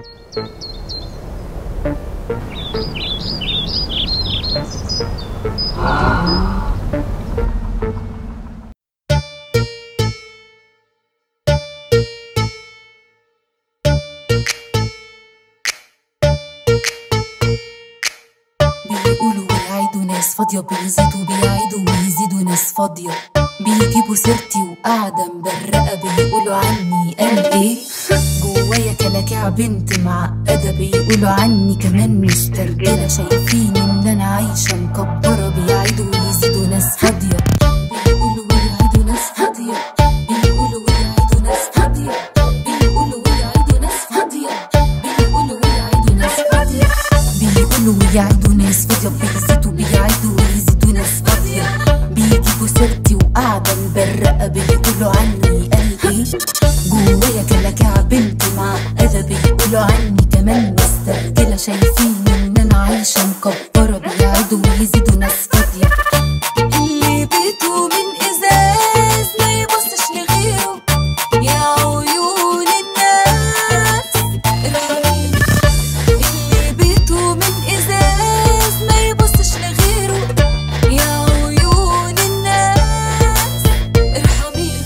بيقولوا ويعيدوا ناس فاضية بيزيدوا بيعيدوا ويزيدوا ناس فاضية بيجيبوا سيرتي وقاعدة مبرقة بيقولوا عني قال ايه جوايا كلاكع بنت معقدة بيقولوا عني كمان مسترجلة شايفين ان انا عايشة مكبرة بيعيدوا ويزيدوا ناس فاضية بيقولوا ويعيدوا ناس فاضية بيقولوا ويعيدوا ناس فاضية بيقولوا ويعيدوا ناس فاضية بيقولوا ويعيدوا ناس فاضية بيقولوا ويعيدوا ناس فاضية بيزيدوا بيعيدوا ويزيدوا ناس فاضية بيجيبوا سيرتي وقاعدة مبرقة بيقولوا عني قال ايه جوايا كلاكع بنت معقدة بيقولوا عني كمان مسترجلة شايفين ان انا عايشة مكبرة بيعيدوا ويزيدوا ناس فاضية اللي بيته من ازاز ما يبصش لغيره يا عيون الناس ارحميني اللي بيته من ازاز ما يبصش لغيره يا عيون الناس ارحميني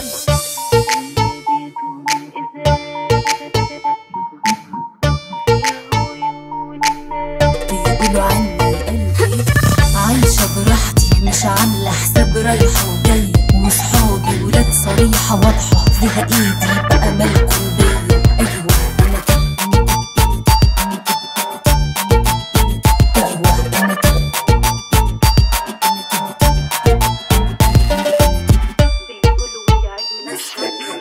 بيقولوا عني قلبي عايشة براحتي مش عاملة حساب رايحة وجاية وصحابي ولاد صريحة واضحة فيها ايدي بقى مالكم بيا ايوه انا كده ايوه انا كده بيقولوا ويعيدوا ناس فاضية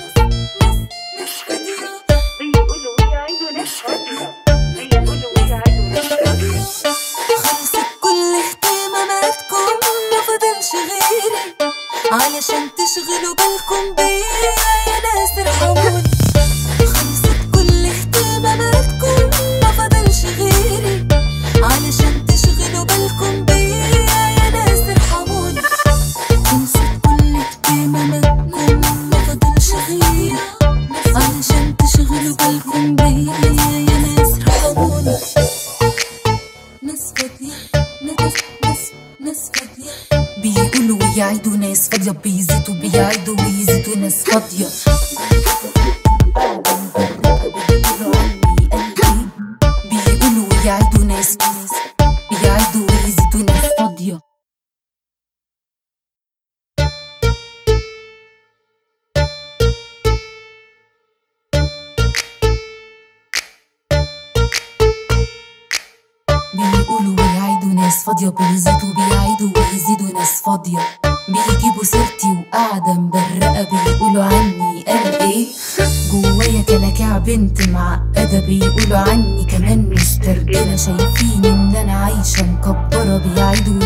بيقولوا ويعيدوا ناس فاضية بيقولوا ويعيدوا ناس فاضية خلصت كل اهتماماتكم ما فضلش غيري علشان تشغلوا بالكم بيا يا ناس ارحموني خلصت كل اهتماماتكم ما فضلش غيري علشان تشغلوا بالكم بيا يا ناس ارحموني خلصت كل اهتماماتكم ما فضلش غيري علشان تشغلوا بالكم بيا يا ناس ارحموني ناس فاضية ناس ناس ناس فاضية بيقولوا ويعيدوا ناس فاضية بيزيدوا بيعيدوا ويزيدوا ناس فاضية بيقولوا ويعيدوا ناس ناس بيعيدوا ويزيدوا ناس فاضية بيقولوا ويعيدوا ناس فاضية بيزيدوا بيعيدوا ويزيدوا ناس فاضية بيجيبوا سيرتي وقاعدة مبرقة بيقولوا عني قال ايه جوايا كلاكع بنت معقدة بيقولوا عني كمان مسترجلة شايفين ان انا عايشة مكبرة بيعيدوا